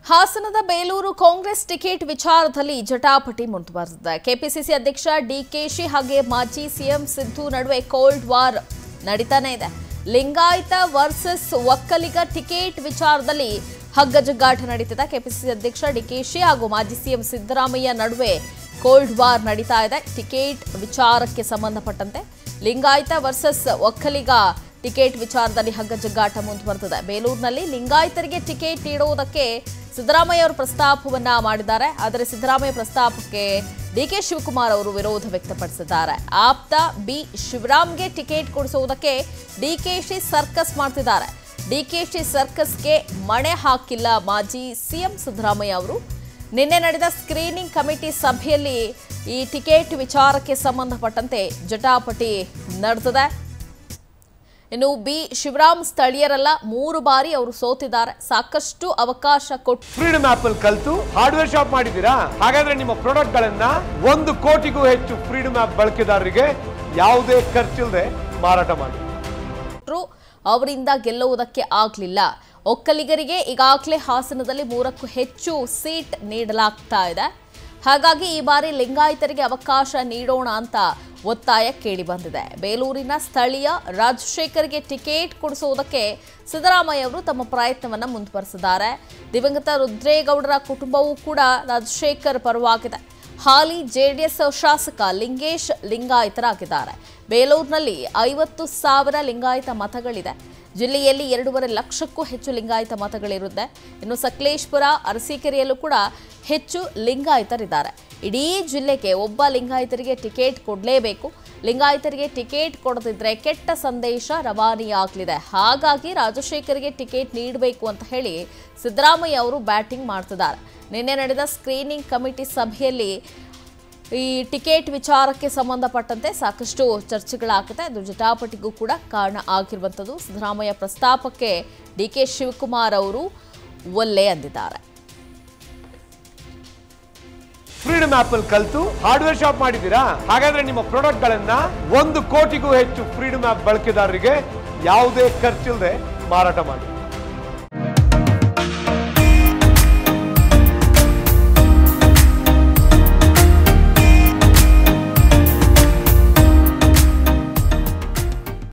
ಹಾಸನದ ಬೇಲೂರು ಕಾಂಗ್ರೆಸ್ ಟಿಕೆಟ್ ವಿಚಾರದಲ್ಲಿ ಜಟಾಪಟಿ ಮುಂದುವರೆದಿದೆ ಕೆಪಿಸಿಸಿ ಅಧ್ಯಕ್ಷ ಡಿಕೆಶಿ ಹಾಗೆ ಮಾಜಿ ಸಿಎಂ ಸಿದ್ದು ನಡುವೆ ಕೋಲ್ಡ್ ವಾರ್ ನಡೀತಾನೆ ಇದೆ ಲಿಂಗಾಯತ ವರ್ಸಸ್ ಒಕ್ಕಲಿಗ ಟಿಕೆಟ್ ವಿಚಾರದಲ್ಲಿ ಹಗ್ಗಜಗ್ಗಾಟ ನಡೀತಿದೆ ಕೆಪಿಸಿಸಿ ಅಧ್ಯಕ್ಷ ಡಿಕೆಶಿ ಹಾಗೂ ಮಾಜಿ ಸಿಎಂ ಸಿದ್ದರಾಮಯ್ಯ ನಡುವೆ ಕೋಲ್ಡ್ ವಾರ್ ನಡೀತಾ ಇದೆ ಟಿಕೆಟ್ ವಿಚಾರಕ್ಕೆ ಸಂಬಂಧಪಟ್ಟಂತೆ ಲಿಂಗಾಯತ ವರ್ಸಸ್ ಒಕ್ಕಲಿಗ ಟಿಕೆಟ್ ವಿಚಾರದಲ್ಲಿ ಹಗ್ಗಜಗ್ಗಾಟ ಮುಂದುವರೆದಿದೆ ಬೇಲೂರಿನಲ್ಲಿ ಲಿಂಗಾಯತರಿಗೆ ಟಿಕೆಟ್ ನೀಡುವುದಕ್ಕೆ ಸಿದ್ದರಾಮಯ್ಯ ಅವರು ಪ್ರಸ್ತಾಪವನ್ನ ಮಾಡಿದ್ದಾರೆ ಆದರೆ ಸಿದ್ದರಾಮಯ್ಯ ಪ್ರಸ್ತಾಪಕ್ಕೆ ಡಿಕೆ ಶಿವಕುಮಾರ್ ಅವರು ವಿರೋಧ ವ್ಯಕ್ತಪಡಿಸಿದ್ದಾರೆ ಆಪ್ತ ಬಿ ಶಿವರಾಮ್ಗೆ ಟಿಕೆಟ್ ಕೊಡಿಸುವುದಕ್ಕೆ ಡಿಕೆಶಿ ಸರ್ಕಸ್ ಮಾಡ್ತಿದ್ದಾರೆ ಡಿಕೆಶಿ ಸರ್ಕಸ್ಗೆ ಮಣೆ ಹಾಕಿಲ್ಲ ಮಾಜಿ ಸಿಎಂ ಸಿದ್ದರಾಮಯ್ಯ ಅವರು ನಿನ್ನೆ ನಡೆದ ಸ್ಕ್ರೀನಿಂಗ್ ಕಮಿಟಿ ಸಭೆಯಲ್ಲಿ ಈ ಟಿಕೆಟ್ ವಿಚಾರಕ್ಕೆ ಸಂಬಂಧಪಟ್ಟಂತೆ ಜಟಾಪಟಿ ನಡೆದಿದೆ ಇನ್ನು ಬಿ ಶಿವರಾಮ್ ಸ್ಥಳೀಯರಲ್ಲ ಮೂರು ಬಾರಿ ಅವರು ಸೋತಿದ್ದಾರೆ ಸಾಕಷ್ಟು ಅವಕಾಶ ಕೊಟ್ಟು ಫ್ರೀಡಮ್ ಆಪ್ ಅಲ್ಲಿ ಕಲ್ತು ಹಾರ್ಡ್ವೇರ್ ಶಾಪ್ ಮಾಡಿದ್ದೀರಾ ಹಾಗಾದ್ರೆ ನಿಮ್ಮ ಪ್ರಾಡಕ್ಟ್ ಗಳನ್ನ ಒಂದು ಕೋಟಿಗೂ ಹೆಚ್ಚು ಫ್ರೀಡಮ್ ಆಪ್ ಬಳಕೆದಾರರಿಗೆ ಯಾವುದೇ ಖರ್ಚಿಲ್ಲದೆ ಮಾರಾಟ ಮಾಡಿ ಕೊಟ್ರು ಅವರಿಂದ ಗೆಲ್ಲುವುದಕ್ಕೆ ಆಗಲಿಲ್ಲ ಒಕ್ಕಲಿಗರಿಗೆ ಈಗಾಗಲೇ ಹಾಸನದಲ್ಲಿ ಮೂರಕ್ಕೂ ಹೆಚ್ಚು ಸೀಟ್ ನೀಡಲಾಗ್ತಾ ಇದೆ ಹಾಗಾಗಿ ಈ ಬಾರಿ ಲಿಂಗಾಯತರಿಗೆ ಅವಕಾಶ ನೀಡೋಣ ಅಂತ ಒತ್ತಾಯ ಕೇಳಿಬಂದಿದೆ ಬೇಲೂರಿನ ಸ್ಥಳೀಯ ರಾಜಶೇಖರ್ಗೆ ಟಿಕೆಟ್ ಕೊಡಿಸುವುದಕ್ಕೆ ಸಿದ್ದರಾಮಯ್ಯ ಅವರು ತಮ್ಮ ಪ್ರಯತ್ನವನ್ನು ಮುಂದುವರೆಸಿದ್ದಾರೆ ದಿವಂಗತ ರುದ್ರೇಗೌಡರ ಕುಟುಂಬವೂ ಕೂಡ ರಾಜಶೇಖರ್ ಪರವಾಗಿದೆ ಹಾಲಿ ಜೆಡಿಎಸ್ ಶಾಸಕ ಲಿಂಗೇಶ್ ಲಿಂಗಾಯತರಾಗಿದ್ದಾರೆ ಬೇಲೂರಿನಲ್ಲಿ ಐವತ್ತು ಸಾವಿರ ಲಿಂಗಾಯತ ಮತಗಳಿದೆ ಜಿಲ್ಲೆಯಲ್ಲಿ ಎರಡೂವರೆ ಲಕ್ಷಕ್ಕೂ ಹೆಚ್ಚು ಲಿಂಗಾಯತ ಮತಗಳಿರುತ್ತೆ ಇನ್ನು ಸಕಲೇಶ್ಪುರ ಅರಸೀಕೆರೆಯಲ್ಲೂ ಕೂಡ ಹೆಚ್ಚು ಲಿಂಗಾಯತರಿದ್ದಾರೆ ಇಡೀ ಜಿಲ್ಲೆಗೆ ಒಬ್ಬ ಲಿಂಗಾಯತರಿಗೆ ಟಿಕೆಟ್ ಕೊಡಲೇಬೇಕು ಲಿಂಗಾಯತರಿಗೆ ಟಿಕೆಟ್ ಕೊಡದಿದ್ರೆ ಕೆಟ್ಟ ಸಂದೇಶ ರವಾನೆಯಾಗಲಿದೆ ಹಾಗಾಗಿ ರಾಜಶೇಖರ್ಗೆ ಟಿಕೆಟ್ ನೀಡಬೇಕು ಅಂತ ಹೇಳಿ ಸಿದ್ದರಾಮಯ್ಯ ಅವರು ಬ್ಯಾಟಿಂಗ್ ಮಾಡ್ತಿದ್ದಾರೆ ನಿನ್ನೆ ನಡೆದ ಸ್ಕ್ರೀನಿಂಗ್ ಕಮಿಟಿ ಸಭೆಯಲ್ಲಿ ಈ ಟಿಕೆಟ್ ವಿಚಾರಕ್ಕೆ ಸಂಬಂಧಪಟ್ಟಂತೆ ಸಾಕಷ್ಟು ಚರ್ಚೆಗಳಾಗಿದೆ ಅದು ಜಟಾಪಟಿಗೂ ಕೂಡ ಕಾರಣ ಆಗಿರುವಂಥದ್ದು ಸಿದ್ದರಾಮಯ್ಯ ಪ್ರಸ್ತಾಪಕ್ಕೆ ಡಿ ಕೆ ಶಿವಕುಮಾರ್ ಅವರು ಒಲ್ಲೆ ಅಂದಿದ್ದಾರೆ ಫ್ರೀಡಮ್ ಆಪ್ ಅಲ್ಲಿ ಕಲ್ತು ಹಾರ್ಡ್ವೇರ್ ಶಾಪ್ ಮಾಡಿದ್ದೀರಾ ಹಾಗಾದ್ರೆ ನಿಮ್ಮ ಪ್ರಾಡಕ್ಟ್ ಗಳನ್ನ ಒಂದು ಕೋಟಿಗೂ ಹೆಚ್ಚು ಫ್ರೀಡಮ್ ಆಪ್ ಬಳಕೆದಾರರಿಗೆ ಯಾವುದೇ ಖರ್ಚಿಲ್ಲದೆ ಮಾರಾಟ ಮಾಡಿ